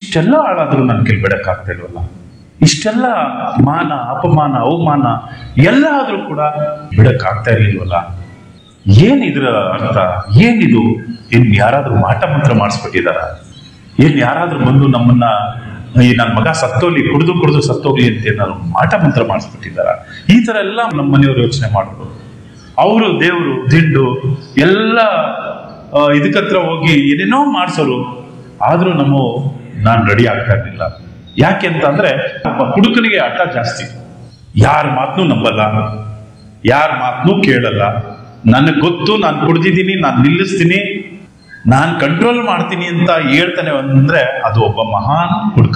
ಇಷ್ಟೆಲ್ಲ ಹಾಳಾದ್ರೂ ನನ್ನ ಕೈಲಿ ಬಿಡಕ್ಕಾಗ್ತಾ ಇಲ್ವಲ್ಲ ಇಷ್ಟೆಲ್ಲ ಮಾನ ಅಪಮಾನ ಅವಮಾನ ಎಲ್ಲ ಆದ್ರೂ ಕೂಡ ಬಿಡಕ್ಕಾಗ್ತಾ ಇರ್ಲಿಲ್ವಲ್ಲ ಏನಿದ್ರ ಅರ್ಥ ಏನಿದು ಇನ್ ಯಾರಾದ್ರೂ ಮಾಟ ಮಂತ್ರ ಮಾಡಿಸ್ಬಿಟ್ಟಿದಾರ ಏನ್ ಯಾರಾದ್ರೂ ಬಂದು ನಮ್ಮನ್ನ ಈ ನನ್ನ ಮಗ ಸತ್ತೋಗ್ಲಿ ಕುಡಿದು ಕುಡಿದು ಸತ್ತೋಗ್ಲಿ ಅಂತ ಏನಾದ್ರು ಮಾಟ ಮಂತ್ರ ಮಾಡಿಸ್ಬಿಟ್ಟಿದಾರ ಈ ತರ ಎಲ್ಲ ನಮ್ಮ ಮನೆಯವರು ಯೋಚನೆ ಮಾಡೋದು ಅವರು ದೇವರು ದಿಂಡು ಎಲ್ಲ ಆ, ಇದಕ್ಕತ್ರ ಹೋಗಿ ಏನೇನೋ ಮಾಡ್ಸೋರು ಆದ್ರೂ ನಮ್ಮ ನಾನ್ ರೆಡಿ ಆಗ್ತಾ ಇರ್ಲಿಲ್ಲ ಯಾಕೆ ಅಂತ ಅಂದ್ರೆ ಒಬ್ಬ ಹುಡುಗನಿಗೆ ಹಠ ಜಾಸ್ತಿ ಯಾರ ಮಾತನ್ನೂ ನಂಬಲ್ಲ ಯಾರ ಮಾತನ್ನೂ ಕೇಳಲ್ಲ ನನಗ್ ಗೊತ್ತು ನಾನು ಕುಡ್ದಿದ್ದೀನಿ ನಾನು ನಿಲ್ಲಿಸ್ತೀನಿ ನಾನ್ ಕಂಟ್ರೋಲ್ ಮಾಡ್ತೀನಿ ಅಂತ ಹೇಳ್ತಾನೆ ಅಂದ್ರೆ ಅದು ಒಬ್ಬ ಮಹಾನ್ ಹುಡುಕ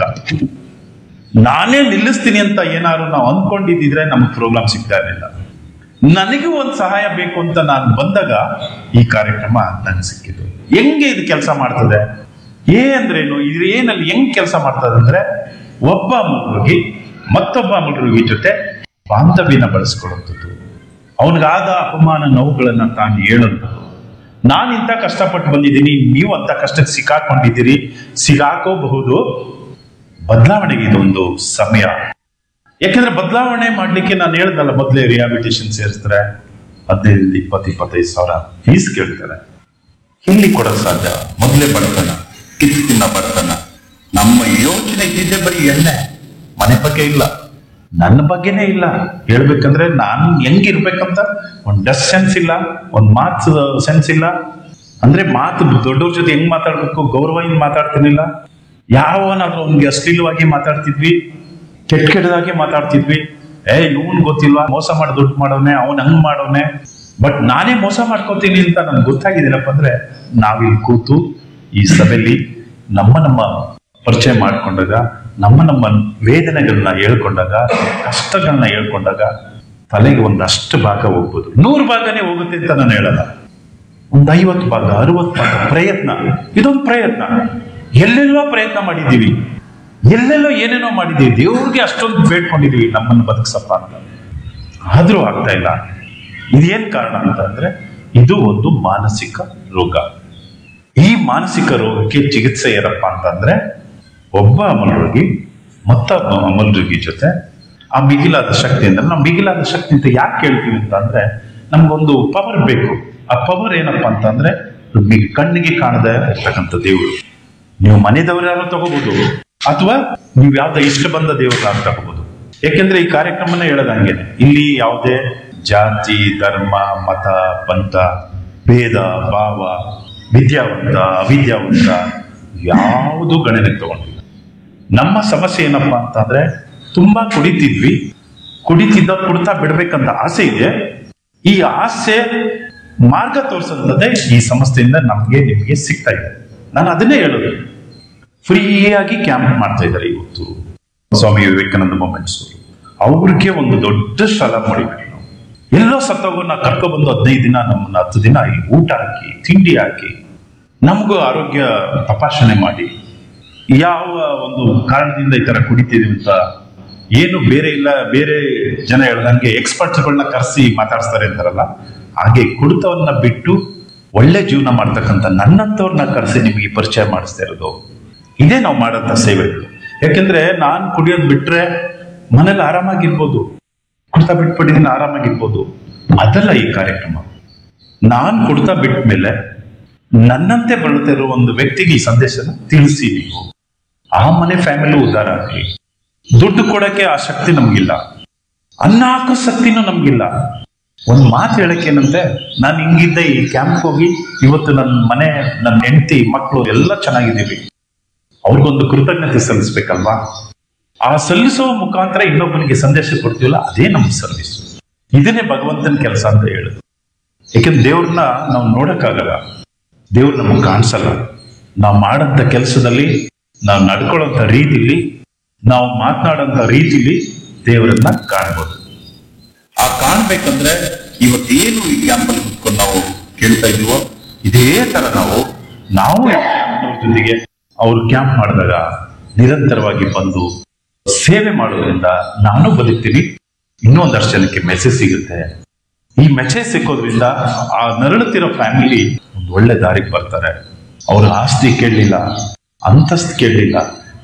ನಾನೇ ನಿಲ್ಲಿಸ್ತೀನಿ ಅಂತ ಏನಾದ್ರು ನಾವು ಅಂದ್ಕೊಂಡಿದ್ದಿದ್ರೆ ನಮ್ಗೆ ಪ್ರೋಗ್ರಾಮ್ ಸಿಗ್ತಾ ಇರಲಿಲ್ಲ ನನಗೂ ಒಂದು ಸಹಾಯ ಬೇಕು ಅಂತ ನಾನು ಬಂದಾಗ ಈ ಕಾರ್ಯಕ್ರಮ ನನಗೆ ಸಿಕ್ಕಿತು ಹೆಂಗೆ ಇದು ಕೆಲಸ ಮಾಡ್ತದೆ ಏ ಅಂದ್ರೇನು ಇದು ಏನಲ್ಲಿ ಹೆಂಗ್ ಕೆಲಸ ಮಾಡ್ತದೆ ಅಂದ್ರೆ ಒಬ್ಬ ಮಗುವಿಗೆ ಮತ್ತೊಬ್ಬ ಮಗುವಿಗೆ ಜೊತೆ ಬಾಂಧವ್ಯನ ಬಳಸ್ಕೊಳ್ಳುವಂಥದ್ದು ಅವನಿಗಾದ ಅಪಮಾನ ನೋವುಗಳನ್ನ ತಾನು ಹೇಳುವಂಥದ್ದು ನಾನು ಇಂಥ ಕಷ್ಟಪಟ್ಟು ಬಂದಿದ್ದೀನಿ ನೀವು ಅಂತ ಕಷ್ಟಕ್ಕೆ ಸಿಕ್ಕಾಕೊಂಡಿದ್ದೀರಿ ಸಿಗಾಕೋಬಹುದು ಬದಲಾವಣೆಗೆ ಇದೊಂದು ಸಮಯ ಯಾಕಂದ್ರೆ ಬದಲಾವಣೆ ಮಾಡ್ಲಿಕ್ಕೆ ನಾನು ಹೇಳ್ದಲ್ಲ ಮೊದಲೇ ರಿಹಾಬಿಲಿಟೇಷನ್ ಸೇರಿಸ್ತಾರೆ ಹದಿನೈದು ಇಪ್ಪತ್ತು ಇಪ್ಪತ್ತೈದು ಸಾವಿರ ಫೀಸ್ ಕೇಳ್ತಾರೆ ಇಲ್ಲಿ ಕೊಡಕ್ ಸಾಧ್ಯ ಮೊದಲೇ ಬಡತನ ಕಿತ್ತಿನ ಬಡತನ ನಮ್ಮ ಯೋಚನೆ ಇದ್ದಿದ್ದೆ ಬರೀ ಎಣ್ಣೆ ಮನೆ ಬಗ್ಗೆ ಇಲ್ಲ ನನ್ನ ಬಗ್ಗೆನೇ ಇಲ್ಲ ಹೇಳ್ಬೇಕಂದ್ರೆ ನಾನು ಹೆಂಗಿರ್ಬೇಕಂತ ಒಂದ್ ಡಸ್ಟ್ ಸೆನ್ಸ್ ಇಲ್ಲ ಒಂದ್ ಮಾತು ಸೆನ್ಸ್ ಇಲ್ಲ ಅಂದ್ರೆ ಮಾತು ದೊಡ್ಡವ್ರ ಜೊತೆ ಹೆಂಗ್ ಮಾತಾಡ್ಬೇಕು ಗೌರವದಿಂದ ಮಾತಾಡ್ತಿರ್ಲಿಲ್ಲ ಯಾವನಾದ್ರೂ ಅವ್ನಿಗೆ ಅಶ್ಲೀಲವಾಗಿ ಮಾತಾಡ್ತಿದ್ವಿ ಕೆಟ್ಟ ಕೆಟ್ಟದಾಗಿ ಮಾತಾಡ್ತಿದ್ವಿ ಏ ಇವನ್ ಗೊತ್ತಿಲ್ವಾ ಮೋಸ ಮಾಡಿ ದುಡ್ಡು ಮಾಡೋನೆ ಅವನ್ ಹಂಗ್ ಮಾಡೋನೆ ಬಟ್ ನಾನೇ ಮೋಸ ಮಾಡ್ಕೋತೀನಿ ಅಂತ ನನ್ಗೆ ಗೊತ್ತಾಗಿದ್ದೀನಪ್ಪ ಅಂದ್ರೆ ನಾವಿಲ್ಲಿ ಕೂತು ಈ ಸಭೆಯಲ್ಲಿ ನಮ್ಮ ನಮ್ಮ ಪರಿಚಯ ಮಾಡ್ಕೊಂಡಾಗ ನಮ್ಮ ನಮ್ಮ ವೇದನೆಗಳನ್ನ ಹೇಳ್ಕೊಂಡಾಗ ಕಷ್ಟಗಳನ್ನ ಹೇಳ್ಕೊಂಡಾಗ ತಲೆಗೆ ಒಂದಷ್ಟು ಭಾಗ ಹೋಗ್ಬೋದು ನೂರು ಭಾಗನೇ ಹೋಗುತ್ತೆ ಅಂತ ನಾನು ಹೇಳಲ್ಲ ಒಂದು ಐವತ್ತು ಭಾಗ ಅರವತ್ತು ಭಾಗ ಪ್ರಯತ್ನ ಇದೊಂದು ಪ್ರಯತ್ನ ಎಲ್ಲೆಲ್ಲೋ ಪ್ರಯತ್ನ ಮಾಡಿದ್ದೀವಿ ಎಲ್ಲೆಲ್ಲೋ ಏನೇನೋ ಮಾಡಿದ್ದೀವಿ ದೇವ್ರಿಗೆ ಅಷ್ಟೊಂದು ಬೇಡ್ಕೊಂಡಿದೀವಿ ನಮ್ಮನ್ನು ಬದುಕ್ಸಪ್ಪ ಅಂತ ಆದ್ರೂ ಆಗ್ತಾ ಇಲ್ಲ ಇದೇನ್ ಕಾರಣ ಅಂತ ಅಂದ್ರೆ ಇದು ಒಂದು ಮಾನಸಿಕ ರೋಗ ಈ ಮಾನಸಿಕ ರೋಗಕ್ಕೆ ಚಿಕಿತ್ಸೆ ಏನಪ್ಪಾ ಅಂತಂದ್ರೆ ಒಬ್ಬ ಅಮಲರೋಗಿ ಮತ್ತೊಬ್ಬ ಅಮಲರೋಗಿ ಜೊತೆ ಆ ಮಿಗಿಲಾದ ಶಕ್ತಿ ಅಂದ್ರೆ ನಾವು ಮಿಗಿಲಾದ ಶಕ್ತಿ ಅಂತ ಯಾಕೆ ಕೇಳ್ತೀವಿ ಅಂತ ಅಂದ್ರೆ ನಮ್ಗೊಂದು ಪವರ್ ಬೇಕು ಆ ಪವರ್ ಏನಪ್ಪಾ ಅಂತಂದ್ರೆ ನಿಮಗೆ ಕಣ್ಣಿಗೆ ಕಾಣದ ಇರ್ತಕ್ಕಂಥ ದೇವರು ನೀವು ಮನೆದವರಾದ್ರೂ ತಗೋಬಹುದು ಅಥವಾ ನೀವು ಯಾವ್ದೋ ಇಷ್ಟ ಬಂದ ದೇವರಾದ್ರೂ ತಗೋಬಹುದು ಯಾಕೆಂದ್ರೆ ಈ ಕಾರ್ಯಕ್ರಮನ ಹೇಳದಂಗೆನೆ ಇಲ್ಲಿ ಯಾವುದೇ ಜಾತಿ ಧರ್ಮ ಮತ ಪಂಥ ಭೇದ ಭಾವ ವಿದ್ಯಾವಂತ ಅವಿದ್ಯಾವಂತ ಯಾವುದು ಗಣನೆಗೆ ತಗೊಂಡಿಲ್ಲ ನಮ್ಮ ಸಮಸ್ಯೆ ಏನಪ್ಪಾ ಅಂತಂದ್ರೆ ತುಂಬಾ ಕುಡಿತಿದ್ವಿ ಕುಡಿತಿದ್ದ ಕುಡ್ತಾ ಬಿಡ್ಬೇಕಂತ ಆಸೆ ಇದೆ ಈ ಆಸೆ ಮಾರ್ಗ ತೋರಿಸಂತದ್ದೇ ಈ ಸಂಸ್ಥೆಯಿಂದ ನಮ್ಗೆ ನಿಮ್ಗೆ ಸಿಗ್ತಾ ಇದೆ ನಾನು ಅದನ್ನೇ ಹೇಳೋದು ಫ್ರೀಯಾಗಿ ಕ್ಯಾಂಪ್ ಮಾಡ್ತಾ ಇದ್ದಾರೆ ಇವತ್ತು ಸ್ವಾಮಿ ವಿವೇಕಾನಂದ ಮೊಮೆಂಟ್ಸ್ ಅವ್ರಿಗೆ ಒಂದು ದೊಡ್ಡ ಸ್ಥಳ ಮಾಡಿದ್ವಿ ನಾವು ಎಲ್ಲೋ ಸತ್ತೋಗೋನ್ನ ಕರ್ಕೊಬಂದು ಹದಿನೈದು ದಿನ ನಮ್ಮನ್ನ ಹತ್ತು ದಿನ ಇಲ್ಲಿ ಊಟ ಹಾಕಿ ತಿಂಡಿ ಹಾಕಿ ನಮಗೂ ಆರೋಗ್ಯ ತಪಾಸಣೆ ಮಾಡಿ ಯಾವ ಒಂದು ಕಾರಣದಿಂದ ಈ ತರ ಕುಡಿತೀವಿ ಅಂತ ಏನು ಬೇರೆ ಇಲ್ಲ ಬೇರೆ ಜನ ಹೇಳ್ದಂಗೆ ಎಕ್ಸ್ಪರ್ಟ್ಸ್ಗಳನ್ನ ಕರೆಸಿ ಮಾತಾಡಿಸ್ತಾರೆ ಅಂತಾರಲ್ಲ ಹಾಗೆ ಕುಡಿತವನ್ನ ಬಿಟ್ಟು ಒಳ್ಳೆ ಜೀವನ ಮಾಡ್ತಕ್ಕಂಥ ನನ್ನಂತವ್ರನ್ನ ಕರೆಸಿ ನಿಮಗೆ ಪರಿಚಯ ಮಾಡಿಸ್ತಾ ಇರೋದು ಇದೇ ನಾವು ಮಾಡೋಂಥ ಸೇವೆಗಳು ಯಾಕೆಂದ್ರೆ ನಾನ್ ಕುಡಿಯೋದ್ ಬಿಟ್ರೆ ಮನೇಲಿ ಆರಾಮಾಗಿರ್ಬೋದು ಕುಡ್ತಾ ಬಿಟ್ಬಿಟ್ಟಿದ್ದೀನಿ ಆರಾಮಾಗಿರ್ಬೋದು ಅದಲ್ಲ ಈ ಕಾರ್ಯಕ್ರಮ ನಾನ್ ಕುಡ್ತಾ ಬಿಟ್ಟ ಮೇಲೆ ನನ್ನಂತೆ ಬರುತ್ತಾ ಇರೋ ಒಂದು ವ್ಯಕ್ತಿಗೆ ಈ ಸಂದೇಶನ ತಿಳಿಸಿ ನೀವು ಆ ಮನೆ ಫ್ಯಾಮಿಲಿ ಉದ್ಧಾರ ಆಗ್ಲಿ ದುಡ್ಡು ಕೊಡಕ್ಕೆ ಆ ಶಕ್ತಿ ನಮ್ಗಿಲ್ಲ ಅನ್ನ ಹಾಕೋ ಶಕ್ತಿನೂ ನಮ್ಗಿಲ್ಲ ಒಂದ್ ಮಾತು ಹೇಳಕ್ಕೆ ಏನಂತೆ ನಾನು ಹಿಂಗಿದ್ದೆ ಈ ಕ್ಯಾಂಪ್ ಹೋಗಿ ಇವತ್ತು ನನ್ನ ಮನೆ ನನ್ನ ಹೆಂಡತಿ ಮಕ್ಕಳು ಎಲ್ಲ ಚೆನ್ನಾಗಿದ್ದೀವಿ ಅವ್ರಿಗೊಂದು ಕೃತಜ್ಞತೆ ಸಲ್ಲಿಸ್ಬೇಕಲ್ವಾ ಆ ಸಲ್ಲಿಸೋ ಮುಖಾಂತರ ಇನ್ನೊಬ್ಬನಿಗೆ ಸಂದೇಶ ಕೊಡ್ತೀವಲ್ಲ ಅದೇ ನಮ್ಮ ಸರ್ವಿಸ್ ಇದನ್ನೇ ಭಗವಂತನ ಕೆಲಸ ಅಂತ ಹೇಳುದು ಯಾಕೆಂದ್ರೆ ದೇವ್ರನ್ನ ನಾವು ನೋಡಕ್ಕಾಗಲ್ಲ ದೇವ್ರು ನಮಗೆ ಕಾಣಿಸಲ್ಲ ನಾವು ಮಾಡಂತ ಕೆಲಸದಲ್ಲಿ ನಾವು ನಡ್ಕೊಳ್ಳೋಂಥ ರೀತಿಲಿ ನಾವು ಮಾತನಾಡೋಂಥ ರೀತಿಲಿ ದೇವರನ್ನ ಕಾಣ್ಬೋದು ಆ ಕಾಣ್ಬೇಕಂದ್ರೆ ಇವತ್ತೇನು ಈ ಕ್ಯಾಂಪಲ್ಲಿ ಕುತ್ಕೊಂಡು ನಾವು ಕೇಳ್ತಾ ಇದೀವೋ ಇದೇ ತರ ನಾವು ನಾವು ಈ ಕ್ಯಾಂಪ್ನವ್ರ ಜೊತೆಗೆ ಅವ್ರು ಕ್ಯಾಂಪ್ ಮಾಡಿದಾಗ ನಿರಂತರವಾಗಿ ಬಂದು ಸೇವೆ ಮಾಡೋದ್ರಿಂದ ನಾನು ಬದುಕ್ತೀನಿ ಇನ್ನೊಂದಷ್ಟು ಜನಕ್ಕೆ ಮೆಸೇಜ್ ಸಿಗುತ್ತೆ ಈ ಮೆಸೇಜ್ ಸಿಕ್ಕೋದ್ರಿಂದ ಆ ನರಳುತ್ತಿರೋ ಫ್ಯಾಮಿಲಿ ಒಂದು ಒಳ್ಳೆ ದಾರಿಗೆ ಬರ್ತಾರೆ ಅವ್ರ ಆಸ್ತಿ ಕೇಳಲಿಲ್ಲ ಅಂತಸ್ತು ಕೇಳಲಿಲ್ಲ